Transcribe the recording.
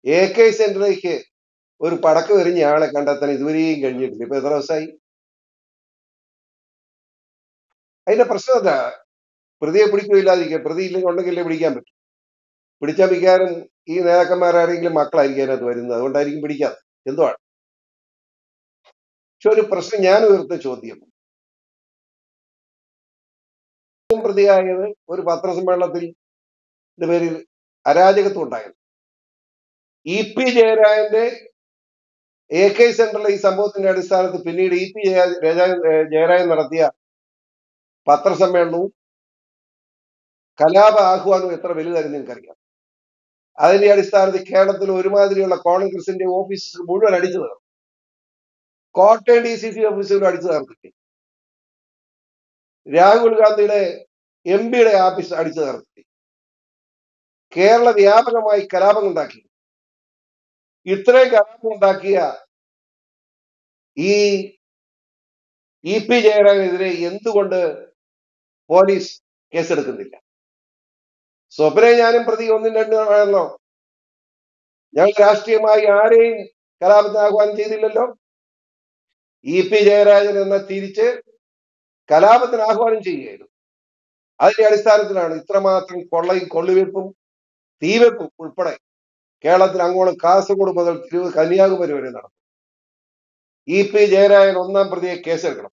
A K സെന്ററിലേക്ക് ഒരു പടക്കം എറിഞ്ഞ ആളെ കണ്ടെത്താൻ ഇതുവരെയും കഴിഞ്ഞിട്ടില്ല ഇപ്പൊ എത്ര ദിവസമായി അതിന്റെ പ്രശ്നം എന്താ പ്രതിയെ പിടിക്കില്ലാതിരിക്കുക പ്രതി ഇല്ലെങ്കിൽ ഉണ്ടെങ്കിലേ പിടിക്കാൻ പറ്റും പിടിച്ചാൽ മിക്കവാറും ഈ നേതാക്കന്മാരാരെങ്കിലും മക്കളായിരിക്കും അതിനകത്ത് വരുന്നത് അതുകൊണ്ടായിരിക്കും പിടിക്കാതെ എന്തുവാണ് പക്ഷെ ഒരു പ്രശ്നം ഞാൻ ഉയർത്തുന്ന ചോദ്യം പ്രതിയായത് ഒരു പത്രസമ്മേളനത്തിൽ ഇതിന്റെ പേരിൽ അരാജകത്വം ഉണ്ടായത് ഇ പി ജയരാജന്റെ എ കെ സെന്ററിലെ ഈ സംഭവത്തിന്റെ അടിസ്ഥാനത്തിൽ പിന്നീട് ഇ പി ജയരാജൻ നടത്തിയ പത്രസമ്മേളനവും കലാപ ആഹ്വാനവും എത്ര വലുതായിരുന്നു എനിക്കറിയാം അതിന്റെ അടിസ്ഥാനത്തിൽ കേരളത്തിൽ ഒരുമാതിരിയുള്ള കോൺഗ്രസിന്റെ ഓഫീസസ് മുഴുവൻ അടിച്ചു തകർന്നു കോട്ടയം ഡി സി സി ഓഫീസുകൾ അടിച്ചു തകർത്തിട്ട് രാഹുൽ ഗാന്ധിയുടെ എം പിയുടെ ഓഫീസ് അടിച്ചു തകർത്തി കേരള വ്യാപകമായി കലാപം ഉണ്ടാക്കി ഇത്രയും കലാപം ഉണ്ടാക്കിയ ഈ ഇ പി ജയരാജനെതിരെ എന്തുകൊണ്ട് പോലീസ് കേസെടുക്കുന്നില്ല സ്വപ്നയെ ഞാനും പ്രതി ഒന്നും രണ്ടും ആണല്ലോ ഞങ്ങൾ രാഷ്ട്രീയമായി ആരെയും കലാപത്തിന് ആഹ്വാനം ചെയ്തില്ലല്ലോ ഇ പി ജയരാജൻ എന്ന തിരിച്ച് കലാപത്തിന് ആഹ്വാനം ചെയ്യുകയായിരുന്നു അതിന്റെ അടിസ്ഥാനത്തിലാണ് ഇത്രമാത്രം കൊള്ളയും കൊള്ളിവെപ്പും തീവെപ്പും ഉൾപ്പെടെ കേരളത്തിൽ അങ്ങോളം കാസർഗോഡ് മുതൽ തിരുവ് കന്യാകുമരി വരെ നടന്നു ഇ പി ജയരാജൻ ഒന്നാം പ്രതിയെ കേസെടുക്കണം